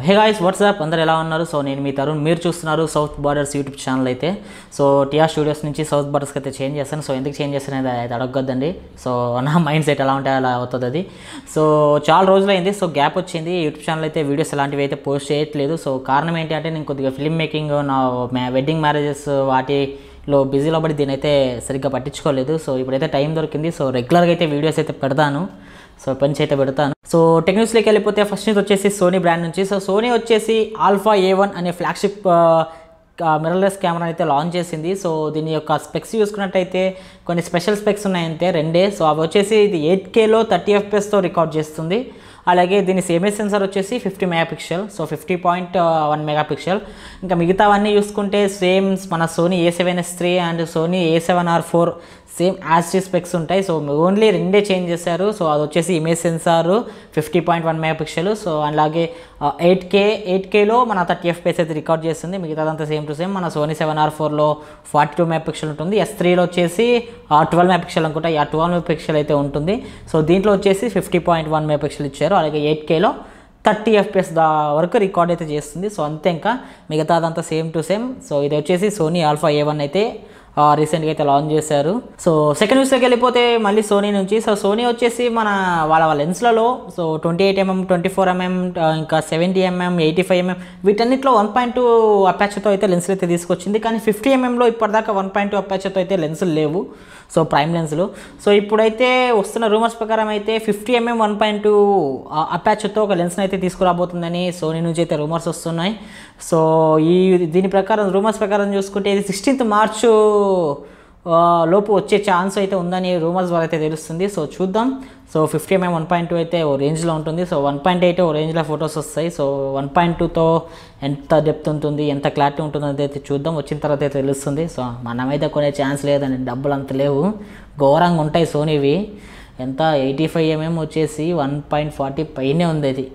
hey guys WhatsApp అందరు ఎలా ఉన్నారు సో నేను మీ తరుణ్ మీరు చూస్తున్నారు సౌత్ బార్డర్స్ యూట్యూబ్ ఛానల్ అయితే సో టిఆర్ స్టూడియోస్ నుంచి సౌత్ బార్డర్స్కి అయితే చేంజ్ చేస్తాను సో ఎందుకు చేంజ్ చేస్తాను అనేది అయితే అడగొద్దండి సో నా మైండ్ సెట్ ఎలా ఉంటే అలా అవుతుంది అది సో చాలా రోజులైంది సో గ్యాప్ వచ్చింది యూట్యూబ్ ఛానల్ అయితే వీడియోస్ అలాంటివి అయితే పోస్ట్ చేయట్లేదు సో కారణం ఏంటి అంటే నేను కొద్దిగా ఫిల్మ్ మేకింగ్ నా వెడ్డింగ్ మ్యారేజెస్ వాటిలో బిజీలో పడి దీని అయితే సరిగ్గా పట్టించుకోలేదు సో ఇప్పుడైతే టైం దొరికింది సో రెగ్యులర్గా అయితే వీడియోస్ అయితే పెడతాను సో పంచి అయితే పెడతాను సో టెక్నిక్స్లోకి వెళ్ళిపోతే ఫస్ట్ నుంచి వచ్చేసి సోనీ బ్రాండ్ నుంచి సో సోనీ వచ్చేసి ఆల్ఫా ఏ వన్ అనే ఫ్లాగ్షిప్ మిర్రర్లెస్ కెమెరా అయితే లాంచ్ చేసింది సో దీని యొక్క స్పెక్స్ చూసుకున్నట్టయితే కొన్ని స్పెషల్ స్పెక్స్ ఉన్నాయంటే రెండే సో అవి వచ్చేసి ఇది ఎయిట్ కేలో థర్టీ ఎఫ్పిఎస్తో రికార్డ్ చేస్తుంది అలాగే దీని సేమే సెన్సార్ వచ్చేసి fifty megapixel so fifty point one megapixel ఇంకా మిగతావన్నీ చూసుకుంటే సేమ్ మన Sony A seven S three and Sony A seven R four same యాస్టీ స్పెక్స్ ఉంటాయి సో ఓన్లీ రెండే చేంజ్ చేశారు సో అది వచ్చేసి image sensor fifty point one megapixel so అలాగే ఎయిట్ కే ఎయిట్ కేలో మన థర్టీ ఎఫ్పిఎస్ అయితే రికార్డ్ చేస్తుంది మిగతాదంతా సేమ్ టు సేమ్ మన సోనీ సెవెన్ ఆర్ ఫోర్లో ఫార్టీ టూ మెగా పిక్సెల్ ఉంటుంది ఎస్ త్రీలో వచ్చేసి ట్వెల్వ్ మెగా పిక్సెల్ అనుకుంటా ఆ ట్వెల్వ్ మెగా పిక్సెల్ అయితే ఉంటుంది సో దీంట్లో వచ్చేసి fifty point one megapixel ఇచ్చారు అలాగే ఎయిట్ కేలో థర్టీ ఎఫ్పిఎస్ దా వరకు రికార్డ్ అయితే చేస్తుంది సో అంతే ఇంకా మిగతాదంతా సేమ్ టు సేమ్ సో ఇది వచ్చేసి సోనీ ఆల్ఫా ఏ వన్ అయితే రీసెంట్గా అయితే లాంచ్ చేశారు సో సెకండ్ న్యూస్లోకి వెళ్ళిపోతే మళ్ళీ సోనీ నుంచి సో సోనీ వచ్చేసి మన వాళ్ళ వాళ్ళ లెన్స్లలో so twenty eight MM twenty four MM ఇంకా seventy MM eighty five MM వీటన్నిటిలో వన్ పాయింట్ టూ అపాచతో అయితే లెన్స్లు అయితే తీసుకొచ్చింది కానీ ఫిఫ్టీ ఎంఎంలో ఇప్పటిదాకా వన్ పాయింట్ టూ అపాచతో అయితే లెన్సులు లేవు సో ప్రైమ్ లెన్స్లు సో ఇప్పుడైతే వస్తున్న రూమర్స్ ప్రకారం అయితే fifty MM one point two అపాచ్తో ఒక లెన్స్ని అయితే తీసుకురాబోతుందని సోనీ నుంచి అయితే రూమర్స్ వస్తున్నాయి సో ఈ దీని ప్రకారం రూమర్స్ ప్రకారం చూసుకుంటే ఇది సిక్స్టీన్త్ మార్చు లోపు వచ్చే ఛాన్స్ అయితే ఉందని రూమర్స్ ద్వారా అయితే తెలుస్తుంది సో చూద్దాం so fifty MM one point two అయితే ఓ రేంజ్లో ఉంటుంది సో వన్ పాయింట్ ఎయిట్ ఓ రేంజ్లో ఫొటోస్ వస్తాయి సో వన్ పాయింట్ టూతో ఎంత డెప్త్ ఉంటుంది ఎంత క్లారిటీ ఉంటుందో అయితే చూద్దాం వచ్చిన తర్వాత అయితే తెలుస్తుంది సో మనమైతే కొనే ఛాన్స్ లేదండి డబ్బులు అంత లేవు ఘోరంగా ఉంటాయి సోనీవి ఎంత ఎయిటీ ఫైవ్ ఎంఎం వచ్చేసి వన్ పాయింట్ ఫార్టీ పైనే ఉంది అది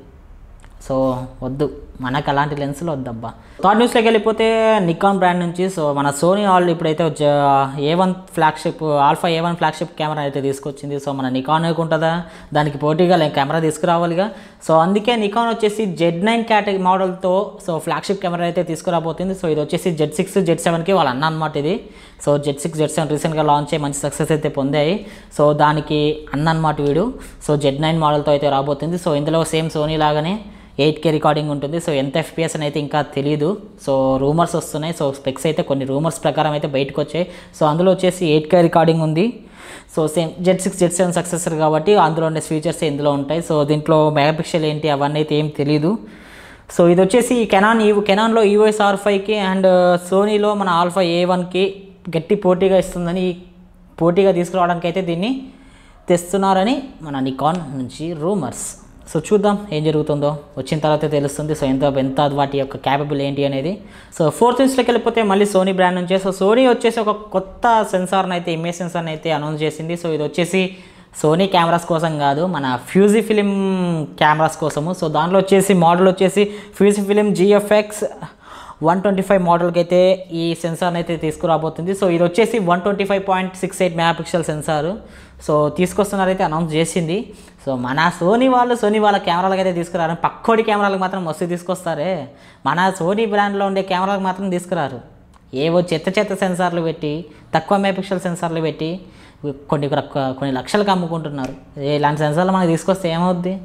సో వద్దు మనకు అలాంటి లెన్సులు వద్దబ్బా థర్డ్ న్యూస్లోకి వెళ్ళిపోతే నికాన్ బ్రాండ్ నుంచి సో మన సోనీ ఆల్ ఇప్పుడైతే A one flagship alpha A one flagship camera అయితే తీసుకొచ్చింది సో మన నికాన్ ఉంటుందా దానికి పోటీగా కెమెరా తీసుకురావాలిగా సో అందుకే నికాన్ వచ్చేసి జెడ్ నైన్ కేటగిరీ మోడల్తో సో ఫ్లాగ్షిప్ కెమెరా అయితే తీసుకురాబోతుంది సో ఇది వచ్చేసి జెడ్ సిక్స్ జెడ్ సెవెన్కి వాళ్ళ అన్న అనమాట ఇది so Z six Z seven రీసెంట్గా లాంచ్ అయ్యి మంచి సక్సెస్ అయితే పొందాయి సో దానికి అన్న అనమాట వీడు సో జెడ్ నైన్ మోడల్తో అయితే రాబోతుంది సో ఇందులో సేమ్ సోనీ లాగానే ఎయిట్ కే రికార్డింగ్ ఉంటుంది సో ఎంత ఎఫ్పిఎస్ అని అయితే ఇంకా తెలియదు సో రూమర్స్ వస్తున్నాయి సో స్పెక్స్ అయితే కొన్ని రూమర్స్ ప్రకారం అయితే బయటకు వచ్చాయి సో అందులో వచ్చేసి ఎయిట్ కే రికార్డింగ్ ఉంది so same Z six Z seven successor కాబట్టి అందులో ఉండే ఫీచర్స్ ఇందులో ఉంటాయి సో దీంట్లో మెగాపిక్సెల్ ఏంటి అవన్నీ అయితే ఏం తెలియదు సో ఇది వచ్చేసి కెనాన్ ఈ కెనాన్లో ఈవోఎస్ ఆర్ ఫైవ్కి అండ్ సోనీలో మన ఆల్ఫా ఏ వన్కి గట్టి పోటీగా ఇస్తుందని పోటీగా తీసుకురావడానికి అయితే దీన్ని తెస్తున్నారని మన నికాన్ నుంచి రూమర్స్ సో చూద్దాం ఏం జరుగుతుందో వచ్చిన తర్వాత తెలుస్తుంది సో ఎంత ఎంత వాటి యొక్క క్యాపబుల్ ఏంటి అనేది సో ఫోర్త్ ఇన్స్లోకి వెళ్ళిపోతే మళ్ళీ సోనీ బ్రాండ్ నుంచి సో సోనీ వచ్చేసి ఒక కొత్త సెన్సార్ని అయితే ఇమేజ్ సెన్సార్ని అయితే అనౌన్స్ చేసింది సో ఇది వచ్చేసి సోనీ కెమెరాస్ కోసం కాదు మన ఫ్యూజీ ఫిలిం కెమెరాస్ కోసము సో దాంట్లో వచ్చేసి మోడల్ వచ్చేసి Fuji film GFX one twenty five మోడల్కి అయితే ఈ సెన్సార్ని అయితే తీసుకురాబోతుంది సో ఇది వచ్చేసి one twenty five point six eight mega pixel sensor so తీసుకొస్తున్నారైతే అనౌన్స్ చేసింది సో మన సోనీ వాళ్ళు సోనీ వాళ్ళ కెమెరాలకు అయితే తీసుకురారు పక్కోడి కెమెరాలకు మాత్రం మస్తు తీసుకొస్తారే మన సోనీ బ్రాండ్లో ఉండే కెమెరాలకు మాత్రం తీసుకురారు ఏవో చెత్త చెత్త సెన్సార్లు పెట్టి తక్కువ మెగా పిక్సెల్ సెన్సార్లు పెట్టి కొన్ని కొన్ని లక్షలకు అమ్ముకుంటున్నారు ఇలాంటి సెన్సార్లు మనకి తీసుకొస్తే ఏమవుద్ది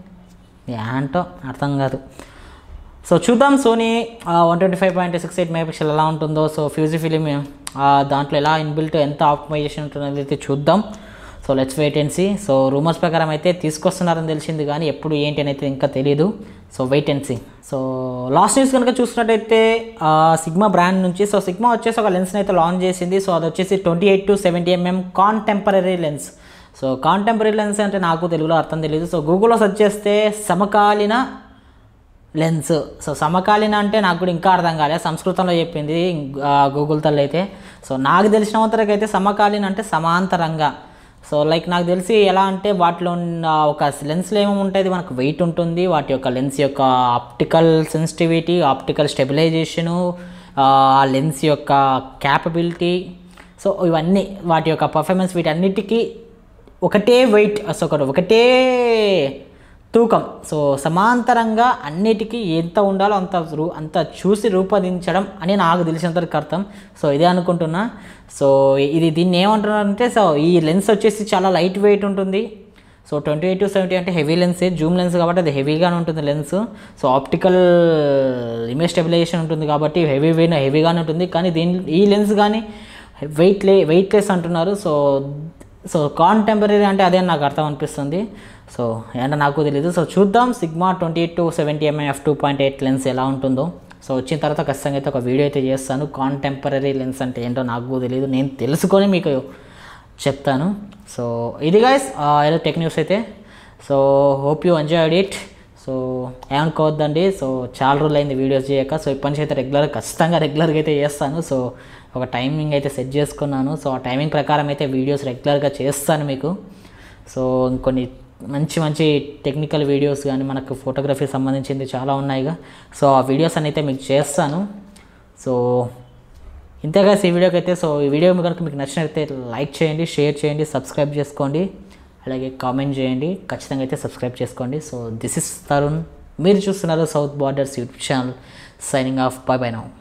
ఏంటో అర్థం కాదు సో చూద్దాం Sony one twenty five point six eight megapixel ఎలా ఉంటుందో సో ఫ్యూజీ ఫిలిం దాంట్లో ఎలా ఇన్బిల్ట్ ఎంత ఆప్టిమైజేషన్ ఉంటుందో అయితే చూద్దాం so let's wait and see so rumours ప్రకారం అయితే తీసుకొస్తున్నారని తెలిసింది కానీ ఎప్పుడు ఏంటి అని అయితే ఇంకా తెలియదు so wait and see so last news కనుక చూసినట్టయితే సిగ్మా బ్రాండ్ నుంచి సో సిగ్మా వచ్చేసి ఒక లెన్స్ని అయితే లాంచ్ చేసింది సో అది వచ్చేసి twenty eight to seventy mm contemporary lens so contemporary lens అంటే నాకు తెలుగులో అర్థం తెలియదు సో గూగుల్లో సెర్చ్ చేస్తే సమకాలీన లెన్స్ సో సమకాలీన అంటే నాకు కూడా ఇంకా అర్థం కాలేదు సంస్కృతంలో చెప్పింది గూగుల్ తల్లి అయితే సో నాకు తెలిసినంతవరకు అయితే సమకాలీన అంటే సమాంతరంగా సో లైక్ నాకు తెలిసి ఎలా అంటే వాటిలో ఉన్న ఒక లెన్స్లో ఏమేమి ఉంటుంది మనకు వెయిట్ ఉంటుంది వాటి యొక్క లెన్స్ యొక్క ఆప్టికల్ సెన్సిటివిటీ ఆప్టికల్ స్టెబిలైజేషను ఆ లెన్స్ యొక్క క్యాపబిలిటీ సో ఇవన్నీ వాటి యొక్క పర్ఫార్మెన్స్ వీటన్నిటికీ ఒకటే వెయిట్ సో ఒకటి ఒకటే తూకం సో సమాంతరంగా అన్నిటికీ ఎంత ఉండాలో అంత రూ అంత చూసి రూపొందించడం అని నాకు తెలిసినంతవరకు అర్థం సో ఇదే అనుకుంటున్నా సో ఇది దీన్ని ఏమంటున్నారంటే సో ఈ లెన్స్ వచ్చేసి చాలా లైట్ వెయిట్ ఉంటుంది so twenty eight to seventy అంటే హెవీ లెన్సే జూమ్ లెన్స్ కాబట్టి అది హెవీగానే ఉంటుంది lens so optical image stabilisation ఉంటుంది కాబట్టి హెవీ వెయిన్ హెవీగానే ఉంటుంది కానీ దీని ఈ లెన్స్ కానీ వెయిట్ లే వెయిట్లెస్ అంటున్నారు సో సో కాంటెంపరీ అంటే అదే నాకు అర్థం అనిపిస్తుంది సో ఏంటో నాకు తెలియదు సో చూద్దాం Sigma twenty eight to seventy mm f two point eight lens ఎలా ఉంటుందో సో వచ్చిన తర్వాత ఖచ్చితంగా అయితే ఒక వీడియో అయితే చేస్తాను కాంటెంపరీ లెన్స్ అంటే ఏంటో నాకు తెలియదు నేను తెలుసుకొని మీకు చెప్తాను సో ఇది గైస్ ఏదో టెక్ న్యూస్ అయితే so hope you enjoyed it so ఏమనుకోవద్దండి సో చాలా రోజులు అయింది వీడియోస్ చేయక సో ఇప్పటి నుంచి అయితే రెగ్యులర్ ఖచ్చితంగా రెగ్యులర్గా అయితే చేస్తాను సో ఒక టైమింగ్ అయితే సెట్ చేసుకున్నాను సో ఆ టైమింగ్ ప్రకారం అయితే వీడియోస్ రెగ్యులర్గా చేస్తాను మీకు సో ఇంకొన్ని మంచి మంచి టెక్నికల్ వీడియోస్ కానీ మనకు ఫోటోగ్రఫీ సంబంధించింది చాలా ఉన్నాయిగా సో ఆ వీడియోస్ అని అయితే మీకు చేస్తాను సో ఇంతేగా ఈ వీడియోకి అయితే సో ఈ వీడియో కనుక మీకు నచ్చినట్లయితే లైక్ చేయండి షేర్ చేయండి సబ్స్క్రైబ్ చేసుకోండి అలాగే కామెంట్ చేయండి ఖచ్చితంగా అయితే సబ్స్క్రైబ్ చేసుకోండి సో దిస్ ఇస్ తరుణ్ మీరు చూస్తున్నారు south borders YouTube channel signing off bye bye now